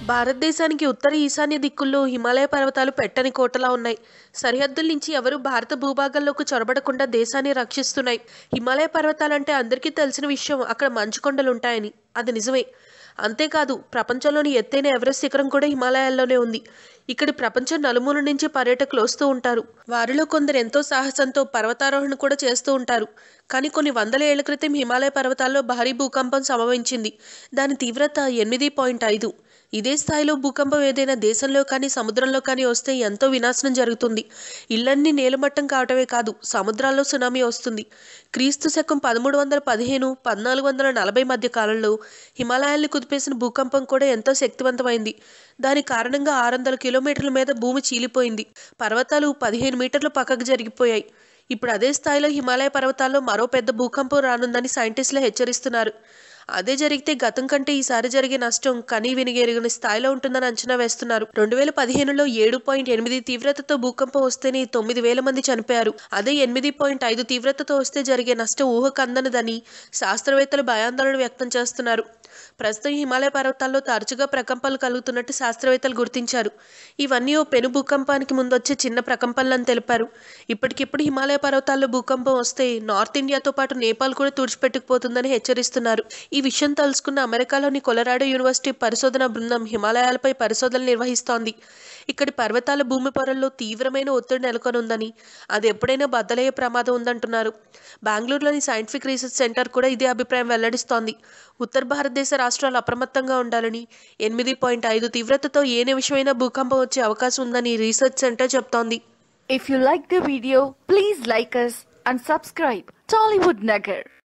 భారతదేశానికి ఉత్తర ఈశాన్య దిక్కుల్లో హిమాలయ పర్వతాలు పెట్టని కోటలా ఉన్నాయి సరిహద్దుల నుంచి ఎవరు భారత భూభాగంలోకి చొరబడకుండా దేశాన్ని రక్షిస్తున్నాయి హిమాలయ పర్వతాలంటే అందరికీ తెలిసిన విషయం అక్కడ మంచు కొండలు ఉంటాయని అది నిజమే అంతేకాదు ప్రపంచంలోని ఎత్తైన ఎవరెస్ట్ శిఖరం కూడా హిమాలయాల్లోనే ఉంది ఇక్కడి ప్రపంచం నలుమూల నుంచి పర్యాటకులు వస్తూ ఉంటారు వారిలో కొందరు ఎంతో సాహసంతో పర్వతారోహణ కూడా చేస్తూ ఉంటారు కానీ కొన్ని వందల ఏళ్ల క్రితం హిమాలయ పర్వతాల్లో భారీ భూకంపం సంభవించింది దాని తీవ్రత ఎనిమిది పాయింట్ ఐదు ఇదే స్థాయిలో భూకంపం ఏదైనా దేశంలో కానీ సముద్రంలో కానీ వస్తే ఎంతో వినాశనం జరుగుతుంది ఇళ్లన్నీ నేలమట్టం కావటమే కాదు సముద్రాల్లో సునామీ వస్తుంది క్రీస్తు శకం పదమూడు వందల పదిహేను పద్నాలుగు వందల నలభై మధ్య కాలంలో హిమాలయాల్ని కుదిపేసిన భూకంపం కూడా ఎంతో శక్తివంతమైంది దాని కారణంగా ఆరు వందల కిలోమీటర్ల మీద భూమి చీలిపోయింది పర్వతాలు పదిహేను మీటర్లు పక్కకు జరిగిపోయాయి ఇప్పుడు అదే స్థాయిలో హిమాలయ పర్వతాల్లో మరో పెద్ద భూకంపం రానుందని సైంటిస్టులు హెచ్చరిస్తున్నారు అదే జరిగితే గతం కంటే ఈసారి జరిగే నష్టం కనీ వినిగెరిగిన స్థాయిలో ఉంటుందని అంచనా వేస్తున్నారు రెండు వేల పదిహేనులో ఏడు పాయింట్ ఎనిమిది తీవ్రతతో భూకంపం వస్తేనే తొమ్మిది వేల మంది చనిపోయారు అదే ఎనిమిది పాయింట్ ఐదు తీవ్రతతో వస్తే జరిగే నష్టం ఊహకు అందనిదని శాస్త్రవేత్తలు భయాందోళన వ్యక్తం చేస్తున్నారు ప్రస్తుతం హిమాలయ పర్వతాల్లో తరచుగా ప్రకంపాలు కలుగుతున్నట్టు శాస్త్రవేత్తలు గుర్తించారు ఇవన్నీ ఓ పెను భూకంపానికి ముందొచ్చే చిన్న ప్రకంపనలని తెలిపారు ఇప్పటికిప్పుడు హిమాలయ పర్వతాల్లో భూకంపం వస్తే నార్త్ ఇండియాతో పాటు నేపాల్ కూడా తుడిచిపెట్టుకుపోతుందని హెచ్చరిస్తున్నారు ఈ విషయం తెలుసుకున్న అమెరికాలోని కొలరాడో యూనివర్సిటీ పరిశోధన బృందం హిమాలయాలపై పరిశోధనలు నిర్వహిస్తోంది ఇక్కడి పర్వతాల భూమి పొరల్లో తీవ్రమైన ఒత్తిడి నెలకొనుందని అది ఎప్పుడైనా బద్దలయ్యే ప్రమాదం ఉందంటున్నారు బెంగళూరులోని సైంటిఫిక్ రీసెర్చ్ సెంటర్ కూడా ఇదే అభిప్రాయం వెల్లడిస్తోంది ఉత్తర భారతదేశ రాష్ట్రాలు అప్రమత్తంగా ఉండాలని ఎనిమిది పాయింట్ ఐదు తీవ్రతతో ఏ నిమిషమైనా భూకంపం వచ్చే అవకాశం ఉందని రీసెర్చ్ సెంటర్ చెప్తోంది If you like the video, please like us and subscribe. Tollywood Nagar.